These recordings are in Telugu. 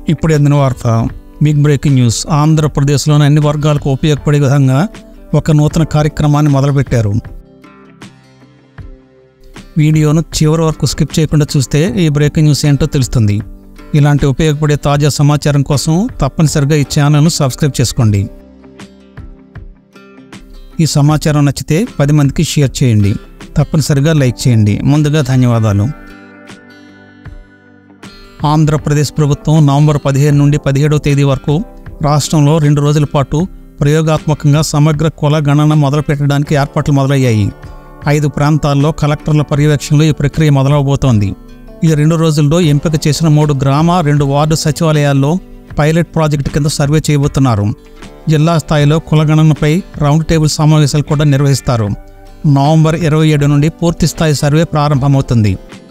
ఇప్పుడు అందిన వార్త బిగ్ బ్రేకింగ్ న్యూస్ ఆంధ్రప్రదేశ్లోని అన్ని వర్గాలకు ఉపయోగపడే విధంగా ఒక నూతన కార్యక్రమాన్ని మొదలుపెట్టారు వీడియోను చివరి వరకు స్కిప్ చేయకుండా చూస్తే ఈ బ్రేకింగ్ న్యూస్ ఏంటో తెలుస్తుంది ఇలాంటి ఉపయోగపడే తాజా సమాచారం కోసం తప్పనిసరిగా ఈ ఛానల్ను సబ్స్క్రైబ్ చేసుకోండి ఈ సమాచారం నచ్చితే పది మందికి షేర్ చేయండి తప్పనిసరిగా లైక్ చేయండి ముందుగా ధన్యవాదాలు ఆంధ్రప్రదేశ్ ప్రభుత్వం నవంబర్ పదిహేను నుండి పదిహేడవ తేదీ వరకు రాష్ట్రంలో రెండు రోజుల పాటు ప్రయోగాత్మకంగా సమగ్ర కుల గణన మొదలుపెట్టడానికి ఏర్పాట్లు మొదలయ్యాయి ఐదు ప్రాంతాల్లో కలెక్టర్ల పర్యవేక్షణలో ఈ ప్రక్రియ మొదలవబోతోంది ఈ రెండు రోజుల్లో ఎంపిక చేసిన మూడు గ్రామ రెండు వార్డు సచివాలయాల్లో పైలట్ ప్రాజెక్టు కింద సర్వే చేయబోతున్నారు జిల్లా స్థాయిలో కులగణనపై రౌండ్ టేబుల్ సమావేశాలు కూడా నిర్వహిస్తారు నవంబర్ ఇరవై ఏడు నుండి పూర్తి స్థాయి సర్వే ప్రారంభమవుతుంది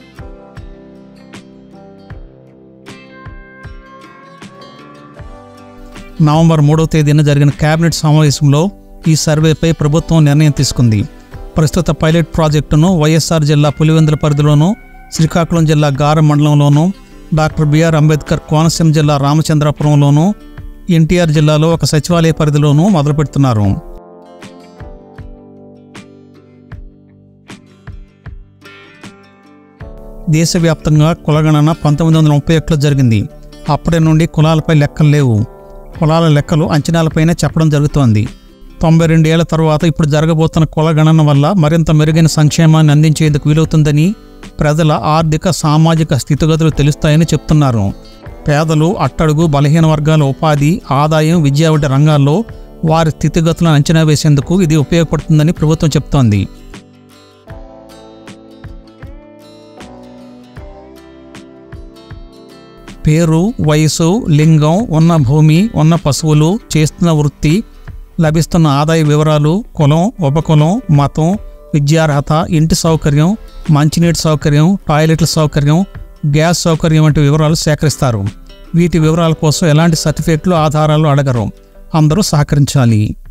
నవంబర్ మూడవ తేదీన జరిగిన కేబినెట్ సమావేశంలో ఈ సర్వేపై ప్రభుత్వం నిర్ణయం తీసుకుంది ప్రస్తుత పైలట్ ప్రాజెక్టును వైఎస్ఆర్ జిల్లా పులివెందుల పరిధిలోనూ శ్రీకాకుళం జిల్లా గారం మండలంలోనూ డాక్టర్ బిఆర్ అంబేద్కర్ కోనసీమ జిల్లా రామచంద్రాపురంలోనూ ఎన్టీఆర్ జిల్లాలో ఒక సచివాలయ పరిధిలోనూ మొదలుపెడుతున్నారు దేశవ్యాప్తంగా కులగణన పంతొమ్మిది వందల ముప్పై ఒకటిలో జరిగింది అప్పటి నుండి కులాలపై లెక్కలు లేవు కులాల లెక్కలు అంచనాలపైనే చెప్పడం జరుగుతోంది తొంభై రెండేళ్ల తర్వాత ఇప్పుడు జరగబోతున్న కుల గణన వల్ల మరింత మెరుగైన సంక్షేమాన్ని అందించేందుకు వీలవుతుందని ప్రజల ఆర్థిక సామాజిక స్థితిగతులు తెలుస్తాయని చెప్తున్నారు పేదలు అట్టడుగు బలహీన వర్గాల ఉపాధి ఆదాయం విద్యా వంటి రంగాల్లో వారి స్థితిగతులను అంచనా వేసేందుకు ఇది ఉపయోగపడుతుందని ప్రభుత్వం చెప్తోంది పేరు వయసు లింగం ఉన్న భూమి ఉన్న పశువులు చేస్తున్న వృత్తి లభిస్తున్న ఆదాయ వివరాలు కులం ఉపకులం మతం విద్యార్హత ఇంటి సౌకర్యం మంచినీటి సౌకర్యం టాయిలెట్ల సౌకర్యం గ్యాస్ సౌకర్యం వంటి వివరాలు సేకరిస్తారు వీటి వివరాల కోసం ఎలాంటి సర్టిఫికెట్లు ఆధారాలు అడగరు అందరూ సహకరించాలి